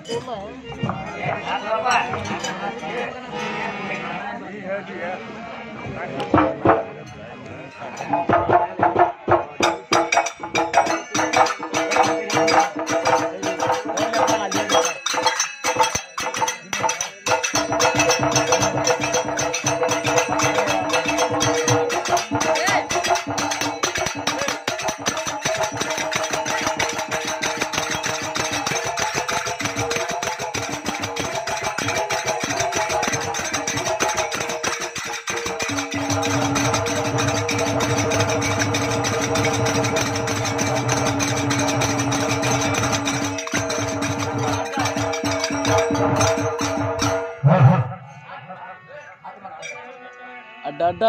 ಅಡ್ಡ ಅಡ್ಡ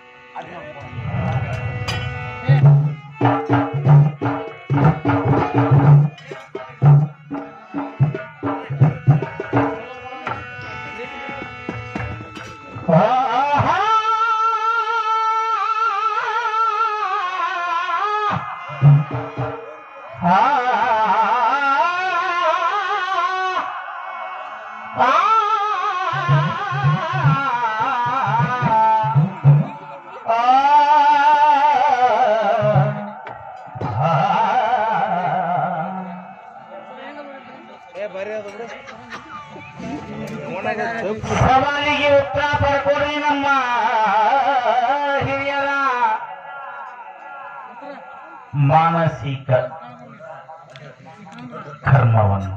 ಸವಾಲಿಗೆ ಉತ್ತರ ಪಡ್ಕೊಡ್ರಿ ನಮ್ಮ ಹಿರಿಯರ ಮಾನಸಿಕ ಕರ್ಮವನ್ನು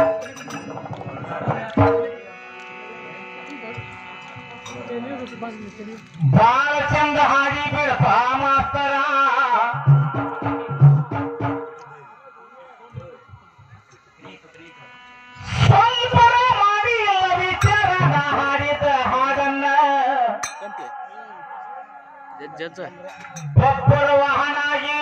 ಬಾಳ ಚಂದ ಹಾಡಿ ಬಿಡಪ್ಪ ಮಾಸ್ತರ ಸ್ವಲ್ಪ ಮಾಡಿ ಎಲ್ಲ ವಿಚಾರನ ಹಾಡಿದ ಹಾಡನ್ನ ಕಂತಿ ಜಜ್ಜ ಜಜ್ಜ ಒಬ್ಬರ ವಾಹನಾಗಿ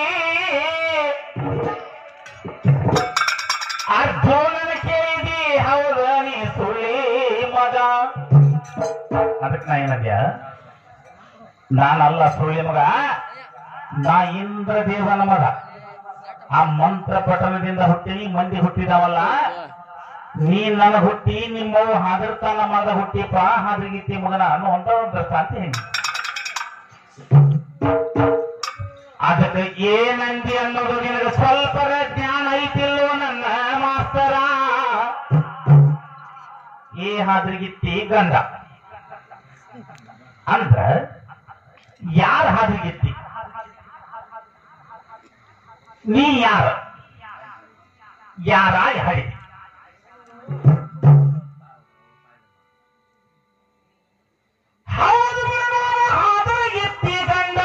ಅರ್ಜುನನ ಕೇಳಿದಿ ಹೌದ ನೀ ಸುಳ್ಳಿ ಮಗ ಅದಕ್ಕೆ ನಾ ಏನದ್ಯ ನಾನಲ್ಲ ಸುಳ್ಳಿ ಮಗ ನಾ ಇಂದ್ರ ದೇವನ ಮಗ ಆ ಮಂತ್ರ ಪಠಣದಿಂದ ಹುಟ್ಟಿನಿ ಮಂದಿ ಹುಟ್ಟಿದಾವಲ್ಲ ನೀ ನನ್ನ ಹುಟ್ಟಿ ನಿಮ್ಮವು ಹಾದಿರ್ತಾನ ಮಗ ಹುಟ್ಟಿಪ್ಪ ಹಾದ್ರಿಗಿತ್ತಿ ಮಗನ ಅನ್ನುವಂತ ಒಂದು ದೃಷ್ಟಾಂತ ಹೇಳಿ ಅದಕ್ಕೆ ಏನಂದಿ ಅನ್ನೋದು ನಿನಗೆ ಸ್ವಲ್ಪ ಜ್ಞಾನ ಐತಿಲ್ಲೋ ನನ್ನ ಮಾಸ್ತರ ಈ ಹಾದ್ರಿಗಿತ್ತಿ ಗಂಡ ಅಂದ್ರ ಯಾರ ಹಾದ್ರಿಗಿತ್ತಿ ನೀ ಯಾರ ಯಾರ ಹಡಿ ಹೌದು ಬಿಡು, ಹಾದ್ರಿಗಿತ್ತಿ ಗಂಡ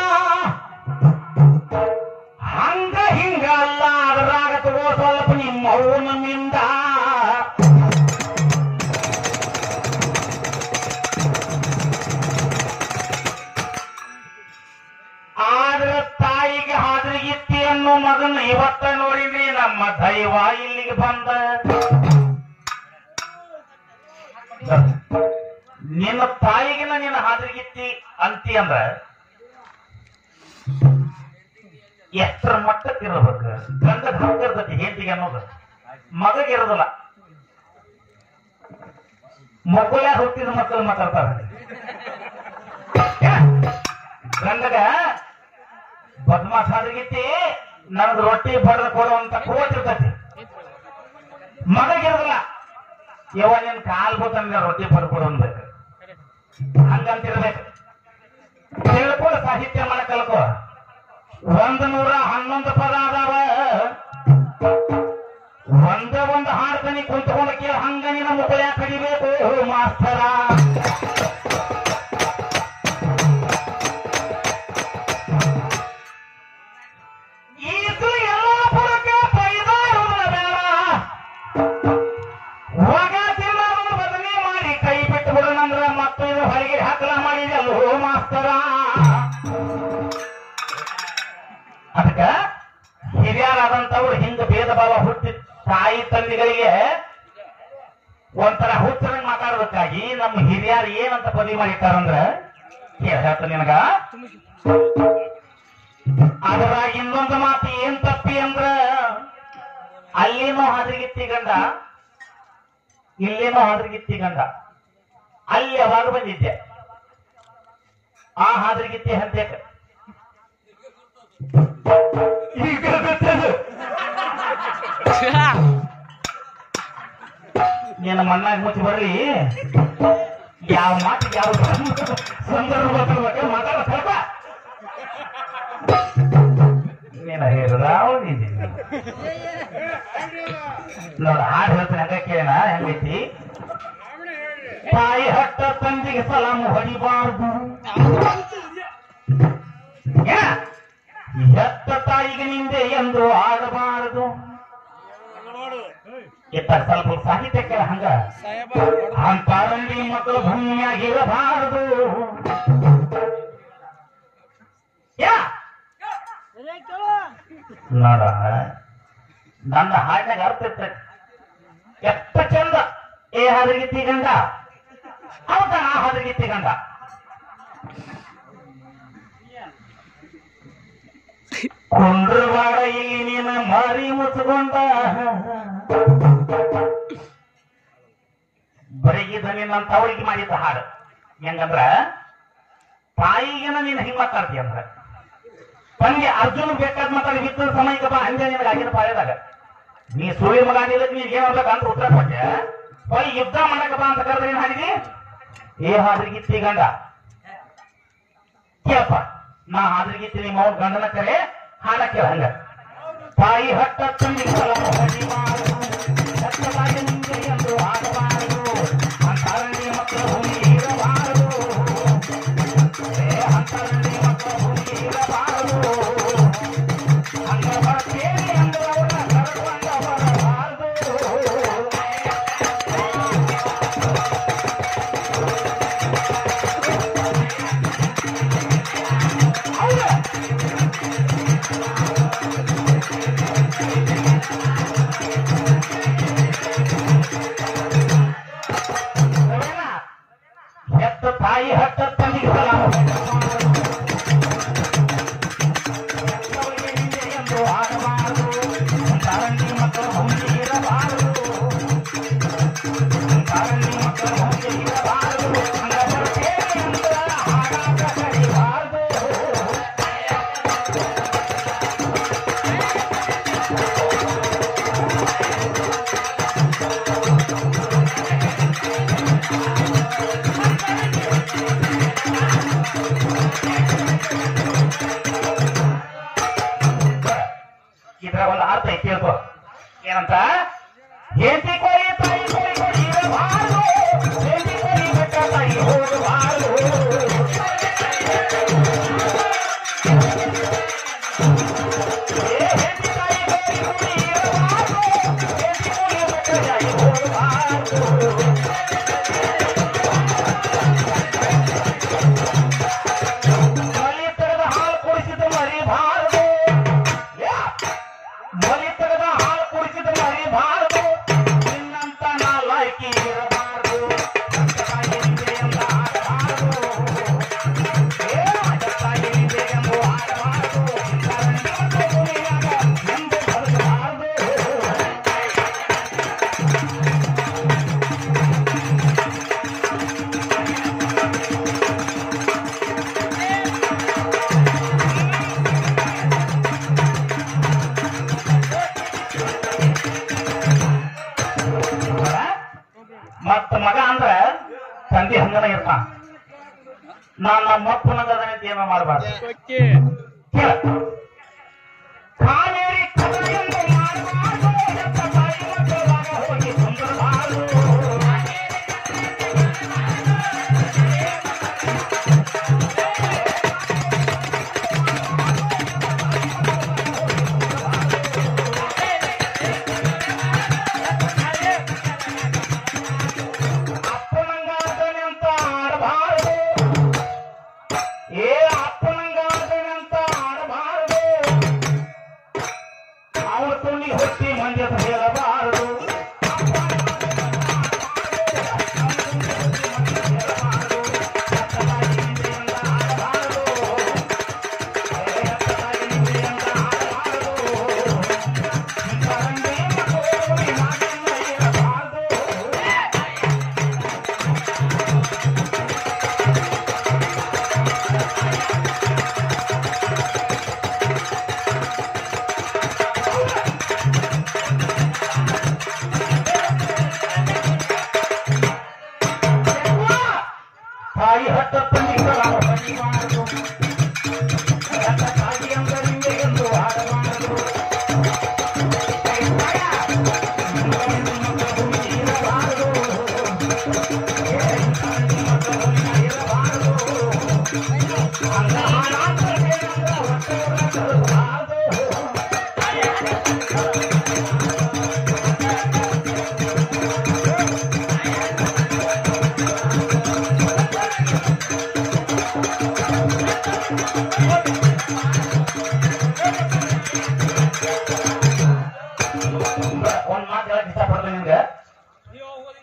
ಹಂಗ ಹಿಂಗ ಅಲ್ಲ ಅದ್ರಾಗ ತಗೋ ಸ್ವಲ್ಪ ನಿಮ್ಮ ಅವನಮಿಂದ ಆದ್ರೆ ತಾಯಿಗೆ ಹಾದ್ರಿಗಿತ್ತಿ ಅನ್ನೋ ಮಗನ ಇವತ್ತ ನೋಡಿದ್ರಿ ನಮ್ಮ ದೈವ ಇಲ್ಲಿಗೆ ಬಂದ ನಿನ್ನ ತಾಯಿಗಿನ ನಿನ್ನ ಹಾದ್ರಿಗಿತ್ತಿ ಅಂತಿ ಅಂದ್ರ ಎಷ್ಟರ ಮಟ್ಟಕ್ಕೆ ಇರಬೇಕು ಗಂಡದ ಹಂಗ ಇರ್ತೈತಿ ಹೆಂಡತಿಗೆ ಅನ್ನೋದು ಮಗಗೆ ಇರೋದಿಲ್ಲ ಮಕ್ಕಳ ಹುಟ್ಟಿದ ಮಕ್ಕಳು ಮಾತಾಡ್ತಾರ ಗಂಡಗ ಬದ್ಮಾಸ್ ಹಾದ್ರಿಗಿತ್ತಿ ನನಗೆ ರೊಟ್ಟಿ ಬಡದ ಕೊಡುವಂತ ಕೋಟ್ ಇರ್ತೈತಿ ಮಗಗಿರೋದಿಲ್ಲ ಯವ ನಿನ್ ಕಾಲ್ ಬೋತ ರೊಟ್ಟಿ ಬಡ ಕೊಡು ಅನ್ಬೇಕು ಹಂಗಂತಿರ್ಬೇಕು ತಿಳ್ಕೊ ಸಾಹಿತ್ಯ ಮಾಡಕ್ ಕಲ್ಕೋ ಒಂದ್ ನೂರ ಹನ್ನೊಂದು ಪದ ಅದಾವ ಒಂದೇ ಒಂದು ಹಾಡ್ತಾನಿ ಕುಂತ್ಕೊಂಡ ಕೇಳ ಹಂಗ ನಿನ್ನ ಮುಕ್ಕಳ ಕಡಿಬೇಕು ಮಾಸ್ತರ ಇದು ಎಲ್ಲಾಪುರಕ್ಕೆ ಬೈದಾಡುವುದ ಬೇಡ ಹೋಗ ತಿನ್ನೋದನ್ನ ಬದಲಿ ಮಾಡಿ ಕೈ ಬಿಟ್ಟು ಬಿಡೋಣಂದ್ರ ಮತ್ತೆ ಇದು ಹೊರಗೆ ಹಾಕಲ ಮಾಡಿದಲ್ಲೋ ಮಾಸ್ತರ ಅದಕ್ಕ ಹಿರಿಯರಾದಂತವ್ರು ಹಿಂಗ ಭೇದ ಭಾವ ಹುಟ್ಟಿ ತಾಯಿ ತಂದೆಗಳಿಗೆ ಒಂಥರ ಹುಚ್ಚರಂಗ್ ಮಾತಾಡೋದಕ್ಕಾಗಿ ನಮ್ಮ ಹಿರಿಯರು ಏನಂತ ಪದವಿ ಮಾಡಿರ್ತಾರಂದ್ರ ಕೇಳ ಹೇಳ್ತ ನಿನಗ ಅದ್ರಾಗ ಇನ್ನೊಂದು ಮಾತು ಏನ್ ತಪ್ಪಿ ಅಂದ್ರ ಅಲ್ಲಿನೂ ಹಾದ್ರಿಗಿತ್ತಿ ಗಂಡ ಇಲ್ಲೇನೋ ಹಾದ್ರಗಿತ್ತಿ ಗಂಡ ಅಲ್ಲಿ ಯಾವಾಗ ಬಂದಿದ್ದೆ ಆ ಹಾದ್ರಗಿತ್ತಿ ಹಂತೇಕ ಈಗ ಗೊತ್ತದು. ನಿನ್ನ ಮಣ್ಣಾಗ ಮುಚ್ಚಿ ಬರ್ಲಿ ಯಾವ ಮಾತಿಗೆ ಯಾವ ಸಂದರ್ಭ ಬರ್ಬೇಕು ಮಾತಾಡ ಸ್ವಲ್ಪ ನೀನ ಹೇಳದಾವ ನೋಡ ಹಾಡು ಹೇಳ್ತೀನಿ ಹಂಗ ಕೇಳ ಹೆಂಗೈತಿ ತಾಯಿ ಹಟ್ಟ ತಂದೆಗೆ ಸಲಾಮ ಹೊಡಿಬಾರ್ದು ಏನ? ಹೆತ್ತ ತಾಯಿಗೆ ನಿಂದೆ ಎಂದು ಆಡಬಾರದು ಇತ್ತ ಸ್ವಲ್ಪ ಸಾಹಿತ್ಯ ಕೇಳ ಹಂಗ ಅಂತಾರಲ್ಲಿ ಮಕ್ಕಳು ಭೂಮಿಯಾಗಿರಬಾರದು ಯಾ ನೋಡ ನನ್ನ ಹಾಡಿನಾಗ ಅರ್ಥ ಇರ್ತೈತಿ ಎಷ್ಟ ಚಂದ ಏ ಹದಗಿತ್ತಿ ಗಂಡ ಹೌದಾ ಆ ಹದಗಿತ್ತಿ ಗಂಡ ಕುಂಡ್ರವಾಡ ಇಲ್ಲಿ ನೀನ ಮಾರಿ ಮುಚ್ಕೊಂಡ ಬರೀಗಿದ ನಿನ್ನಂತ ಅವಳಿಗೆ ಮಾಡಿದ್ದ ಹಾಡು ಹೆಂಗಂದ್ರ ತಾಯಿಗೆನ ನೀನು ಹಿಂಗ್ ಮಾತಾಡ್ತಿ ಅಂದ್ರ ತಂಗಿ ಅರ್ಜುನ್ ಬೇಕಾದ ಮಾತಾಡಿ ಬಿತ್ತದ ಸಮಯಕ್ಕೆ ಬಾ ಹಂಗೆ ನಿನಗೆ ಆಗಿನ ಪಾಯದಾಗ ನೀ ಸುಳಿ ಮಗ ನಿಲ್ಲಕ್ ನೀನ್ ಏನ್ ಅಂತ ಉತ್ತರ ಕೊಟ್ಟೆ ಹೋಗಿ ಯುದ್ಧ ಮಾಡಕ ಬಾ ಅಂತ ಕರೆದ್ರೆ ಏನ್ ಹಾಡಿದಿ ಏ ಹಾದ್ರಿಗಿತ್ತಿ ಗಂಡ ಕೇಳಪ್ಪ ನಾ ಹಾದ್ರಿಗಿತ್ತಿ ನಿಮ್ಮ ಅವ್ನ ಗಂಡನ ಕರೆ ಹಾಡ ಕೇಳ ಹಂಗ ತಾಯಿ ಹಟ್ಟ ತಂದಿ ಸಲಾಮ ಹೊಡಿಬಾರದು. ಹೆತ್ತ ತಾಯಿ ಮುಂದೆ ಎಂದು ಆಡಬಾರದು. ಅಂತಾರಲ್ಲಿ ಮಕ್ಕಳ ಭೂಮಿ ಇರಬಾರದು. ಏ ಅಂತಾರಲ್ಲಿ ಮಕ್ಕಳ ಭೂಮಿ ಇರಬಾರದು. ಹಂಗ ಬರ್ತೇನೆ ಅಂದ್ರೆ ಅವನ ಕರ್ಕೊಂಡ ಬರಬಾರದು. ಹೌದಾ? ಸರಿನಾ? ಹೆತ್ತ ತಾಯಿ ಹಟ್ಟ ತಂದಿಗೆ ಸಲಾಮ ಹೆತ್ತವರಿಗೆ ಹಿಂದೆ ಎಂದು ಆಡಬಾರದು. ಕಾರಣಿ ಮಕ್ಕಳ ಭೂಮಿ ಇರಬಾರದು. ಕಾರಣಿ ಮಕ್ಕಳ ಭೂಮಿ ಇರಬಾರದು. ಹಂಗ ಬರ್ತೇನೆ ಅಂದ್ರ ಹಾಡಾಟ ಕಡಿಬಾರದು. ಇದ್ರ ಒಂದು ಅರ್ಥ ಐತಿ ತಿಳ್ಕೊ ಏನಂತ ಹೆಂಡತಿ ಕೊಡಿ ತಾಯಿ ಕೊಡಿ ಕೊಡಿ ಇರಬಾರದು ಹೆಂಡತಿ ಕೊಡಿ ಬೆಟ್ಟ ತಾಯಿ ಹೋಗಬಾರದು ಏ ಹೆಂಡತಿ ತಾಯಿ ಕೊಡಿ ಕೊಡಿ ಇರಬಾರದು ಹೆಂಡತಿ ಕೊಡಿ ಬೆಟ್ಟ ತಾಯಿ ಹೋಗಬಾರದು ಮಲಿ ತೆಗೆದ ಹಾಲು ಕುಡಿಸಿದ ಮರಿಬಾರದು ಯಾ! ಮಲಿ ತೆಗೆದ ಹಾಲು ಕುಡಿಸಿದ ಮರಿಬಾರದು ನಿನ್ನಂತ ನಾ ಲಾಯ್ಕಿ ಇರಬಾರದು ಅಂತಾಗಿ ನಿಂದೆ ಎಂದ ಆಡಬಾರದು ಏ ಅಂತಾಗಿ ನಿಂದೆ ಎಂದು ಆಡಬಾರದು ಕರಂಡಿಯ ಭೂಮಿಯಾಗ ಎಂದು ಬದುಕಬಾರದು ಮತ್ತ ಮಗ ಅಂದ್ರ ತಂದೆ ಹಂಗನ ಇರ್ತಾನ ನಾನ್ ನಮ್ಮ ಅಪ್ಪನಗದನಂತ ಏನೋ ಮಾಡಬಾರ್ದು ಓಕೆ ಕೇಳ ಕಾವೇರಿ ಕಥೆಯನ್ನು ಮಾಡಬಾರ್ದು ಎತ್ತ ತಾಯಿ ಮಕ್ಕಳಾಗ ಹೋಗಿ ಕುಂದರಬಾರದು ಅಪ್ಪನಂಗಾದನೆ ಅಂತ ಆಡಬಾರದು ಏ ಅಪ್ಪನಂಗಾದನೆ ಅಂತ ಆಡಬಾರದು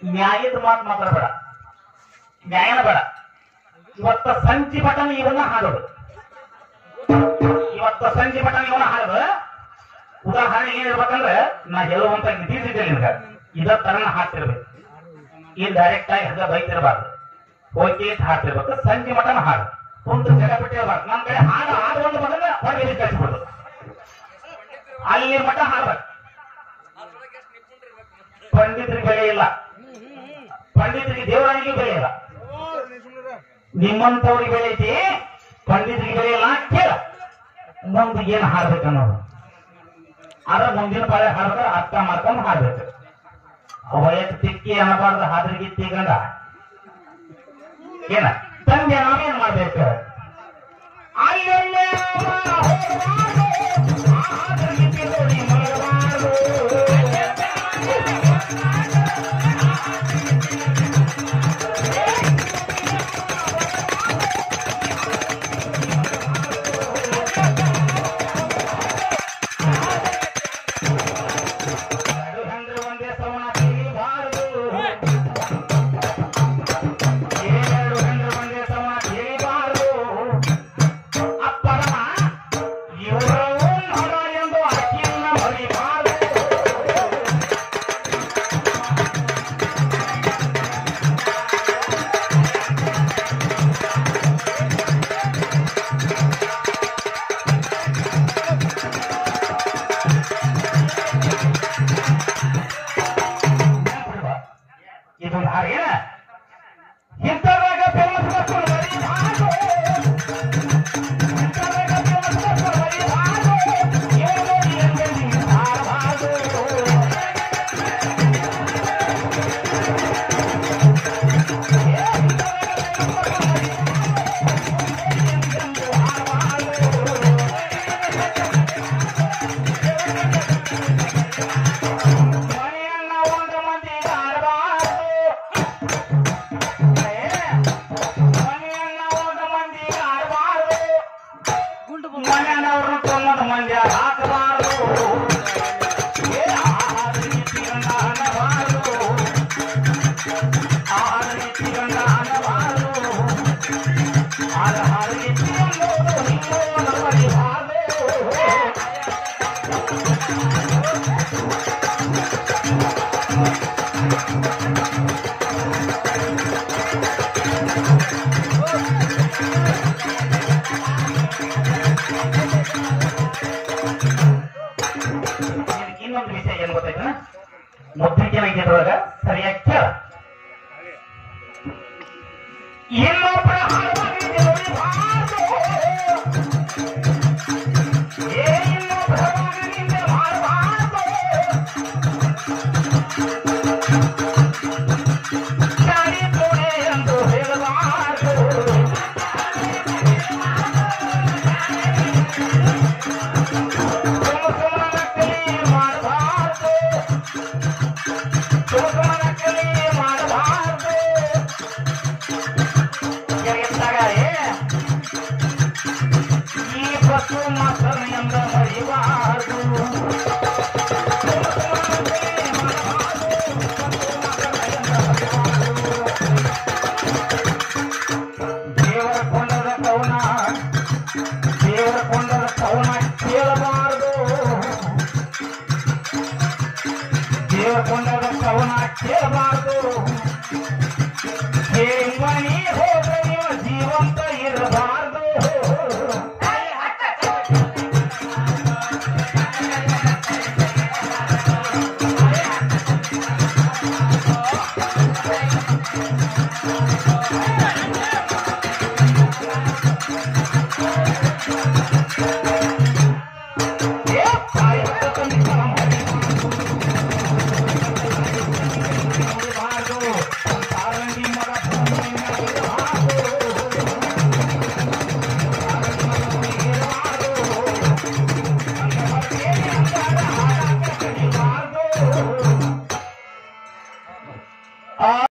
ನ್ಯಾಯದ ಮಾತು ಮಾತಾಡಬೇಡ ನ್ಯಾಯನ ಬೇಡ ಇವತ್ತ ಸಂಜೆ ಬಟನ್ ಇವನ್ನ ಹಾಡೋದು ಇವತ್ತ ಸಂಜೆ ಬಟನ್ ಇವನ್ನ ಹಾಡೋದು ಉದಾಹರಣೆ ಏನಿರ್ಬೇಕಂದ್ರೆ ನಾ ಹೇಳುವಂತ ನಿಂತಿದ್ದೆ ನಿನ್ಗ ಇದ ತರನ ಹಾಡ್ತಿರ್ಬೇಕು ಈ ಡೈರೆಕ್ಟ್ ಆಗಿ ಹಗ್ಗ ಬೈತಿರ್ಬಾರ್ದು ಹೋಗಿ ಹಾಡ್ತಿರ್ಬೇಕು ಸಂಜೆ ಮಟನ ಹಾಡು ಕುಂತು ಜಗ ಬಿಟ್ಟಿರ್ಬಾರ್ದು ನಮ್ ಕಡೆ ಹಾಡು ಹಾಡು ಒಂದು ಬಂದ್ರೆ ಹೊರಗೆ ಕಳಿಸ್ಬಿಡುದು ಅಲ್ಲಿ ಮಠ ಹಾಡ್ಬೇಕು ಪಂಡಿತರಿಗೆ ಬೆಲೆ ಇಲ್ಲ ಪಂಡಿತರಿಗೆ ದೇವರಾಣಿಗೆ ಬೆಲೆ ಇಲ್ಲ ನಿಮ್ಮಂತವ್ರಿಗೆ ಬೆಲೆ ಐತಿ ಪಂಡಿತರಿಗೆ ಬೆಲೆ ಇಲ್ಲ ಕೇಳ ಮುಂದೆ ಏನ್ ಹಾಡ್ಬೇಕು ಅನ್ನೋದು ಆದ್ರೆ ಮುಂದಿನ ಪಾಳೆ ಹಾಡ್ಬೇಕು ಅರ್ಥ ಮಾಡ್ಕೊಂಡು ಹಾಡ್ಬೇಕು ವೈಯಕ್ತಿಕ್ಕಿ ಅನ್ನಬಾರ್ದು ಹಾದ್ರಿಗೆ ಗಂಡ ಏನ ತಂದೆ ನಾವೇನ್ ಮಾಡ್ಬೇಕು ಅಲ್ಲೆಲ್ಲೇ ಅವ ಹೋಗಬಾರ್ದು, ಆ ಹಾದ್ರಿಗೆ ನೋಡಿ ಮಲಗಬಾರ್ದು. ಎರಡು ಹೆಂಡ್ರು ಒಂದೇ ಸವನ ತಿಳಿಬಾರದು. ಎರಡು ಹೆಂಡ್ರು ಒಂದೇ ಸವನ ತಿಳಿಬಾರದು. ಅಪ್ಪನ ಇವರು ಮರ ಎಂದು ಅಕ್ಕಿಯನ್ನ ಮರಿಬಾರದು. ಇದೊಂದು ಹಾಡು ಏನ ಇಂಥದ್ರಾಗ ಫೇಮಸ್ ಬರ್ಕೊಂಡು ಬರೀಬಾರ್ದು. ಇಂಥದ್ರಾಗ famous ಬರ್ಕೊಂಡು ಬರೀಬಾರ್ದು. ಏನು ನೋಡಿ ಎಂದಲ್ಲಿ ಹಾಡಬಾರ್ದು. ಏ, ಇಂಥದ್ರಾಗ famous ಬರ್ಕೊಂಡು ಬರೀಬಾರ್ದು. ಎಂದೆಂದೂ ಹಾಡಬಾರ್ದು. ಮನೆಯನ್ನ ಒಂದು ಮಂದಿ ಆಡಬಾರ್ದು ಮನೆಯನ್ನ ಒಂದು ಮಂದಿ ಆಡಬಾರ್ದು ಮನೆಯನ್ನವ್ರನ್ನ ತೊನ್ನೊಂದು ಮಂದಿ ಹಾಕಬಾರ್ದು ಏ ಆಹಾರ ರೀತಿ ಗಂಡ ಅನ್ನಬಾರ್ದು ಆಹಾರ ರೀತಿ ಗಂಡ ಅನ್ನಬಾರ್ದು ಆಹಾರ ರೀತಿ ಅನ್ನೋದು ಹಿಂಗೋದು ಬರಿಬಾರ್ದು ಇದಕ್ಕೆ ಇನ್ನೊಂದು ವಿಷಯ ಏನ್ ಗೊತ್ತಾಯ್ತನ ಮುದ್ರಿಕೆ ಗೀತದೊಳಗ ಸರಿಯಾಗಿ ಕೇಳ ಇನ್ನೊಬ್ಬರ ಹಾಡಾಗಿ ನಿಲ್ಲಬಾರ್ದು. ಏ ಇನ್ನೊಬ್ಬರ ಹಾಡಾಗಿ ನಿಲ್ಲಬಾರ್ದು. ಗಾಡಿ ತೋಡೆ ಎಂದು ಹೇಳಬಾರ್ದು ಸುಮಸುಮನಕಲಿ ಮಾಡಬಾರ್ದು ಸುಮಸುಮನಕಲಿ ಮಾಡಬಾರ್ದು ಎತ್ತಾಗ ಈ ಬಸ್ಸು ಮಾಸ್ತರ್ ಎಂದ ಮರಿಬಾರ್ದು ದೇವರ ಕೊಂಡದ ಕವನ ದೇವರ ಕೊಂಡದ ಕವನ ಕೇಳಬಾರದು ದೇವರ ಕೊಂಡದ ಕವನ ಕೇಳಬಾರದು